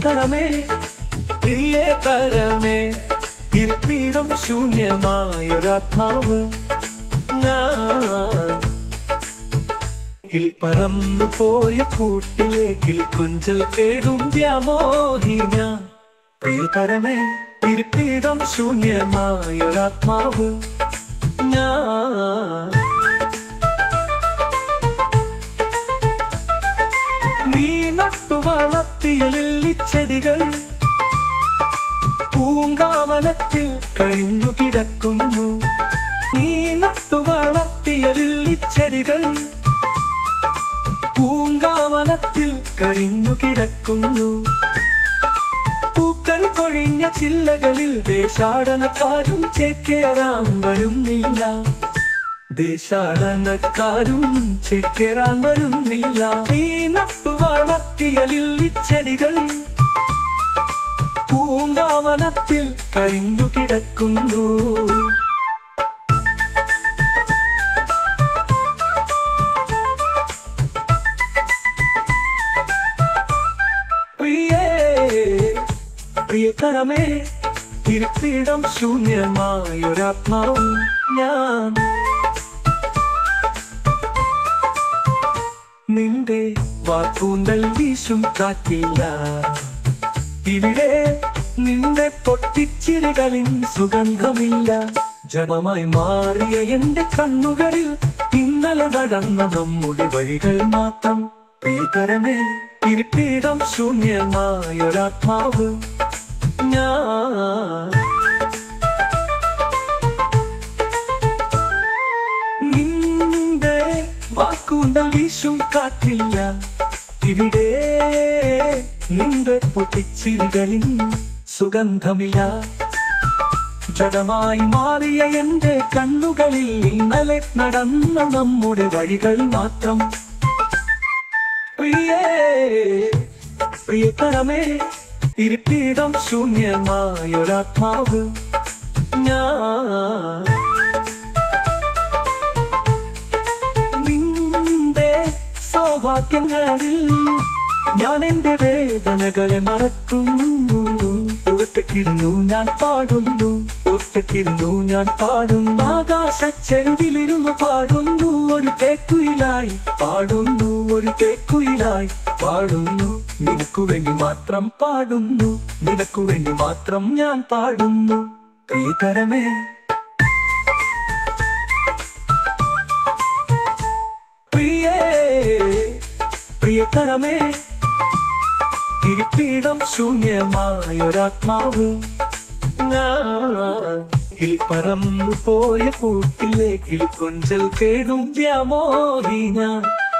പ്രിയതരമേ പ്രിയതരമേ ഇരിപ്പിടം ശൂന്യമായൊരാത്മാവ് ഞാൻ കിൽ പറന്നു പോയ കൂട്ടിലേക്ക് കൊഞ്ചൽ കേടും വ്യാമോഹി ഞാൻ പ്രിയതരമേ ഇരിപ്പിടം ശൂന്യമായൊരാത്മാവ് ഞാൻ നീ നട്ടു വളർത്തിയ ലില്ലിച്ചെടികൾ പൂങ്കാവനത്തിൽ കഴിഞ്ഞു കിടക്കുന്നു നീ നട്ടു വളർത്തിയ ലില്ലിച്ചെടികൾ പൂങ്കാവനത്തിൽ കഴിഞ്ഞു കിടക്കുന്നു പൂക്കൾ കൊഴിഞ്ഞ ചില്ലകളിൽ ദേശാടനക്കാരും ചേക്കേറാൻ വരുന്നില്ല ദേശാടനക്കാരും ചേക്കേറാൻ വരുന്നില്ല ഈ നട്ടു വളർത്തിയ ലില്ലിച്ചെടികൾ പൂങ്കാവനത്തിൽ കഴിഞ്ഞു കിടക്കുന്നു പ്രിയേ പ്രിയതരമേ ഇരിപ്പിടം ശൂന്യമായൊരാത്മാവും ഞാൻ നിന്റെ വാക്കൂന്തൽ വീശും കാറ്റില്ല ഇവിടെ നിന്റെ പൊട്ടിച്ചിരികളിൻ സുഗന്ധമില്ല ജനമായി മാറിയ എന്റെ കണ്ണുകളിൽ ഇന്നലെ നടന്ന നമ്മുടെ വഴികൾ മാത്രം പ്രിയകരമേ ഇരിപ്പിടം ശൂന്യമായൊരാത്മാവ് ഞാൻ നിന്റെ വാക്കുന്തൽ വീശും കാറ്റില്ല ഇവിടെ നിന്റെ പൊട്ടിച്ചിരികളിൽ സുഗന്ധമില്ല ജഡമായി മാറിയ എന്റെ കണ്ണുകളിൽ ഇന്നലെ നടന്ന നമ്മുടെ വഴികൾ മാത്രം പ്രിയേ പ്രിയതരമേ ഇരിപ്പിടം ശൂന്യമായൊരാത്മാവ് ഞാൻ നിന്റെ സൗഭാഗ്യങ്ങളിൽ ഞാൻ എന്റെ വേദനകളെ മറക്കുന്നു ഒറ്റക്കിരുന്നു ഞാൻ പാടുന്നു ഒറ്റക്കിരുന്നു ഞാൻ പാടുന്നു ആകാശ ചെരുവിലിരുന്ന് പാടുന്നു ഒരു തേക്കുയിലായി പാടുന്നു ഒരു തേക്കുയിലായി പാടുന്നു നിനക്കു വേണ്ടി മാത്രം പാടുന്നു നിനക്കു വേണ്ടി മാത്രം ഞാൻ പാടുന്നു പ്രിയതരമേ പ്രിയേ പ്രിയതരമേ ഇരിപ്പിടം ശൂന്യമായൊരാത്മാവ് കിളി പറന്നു പോയ കൂട്ടിലേക്ക് കൊഞ്ചൽ കേടും വ്യാമോഹി ഞാൻ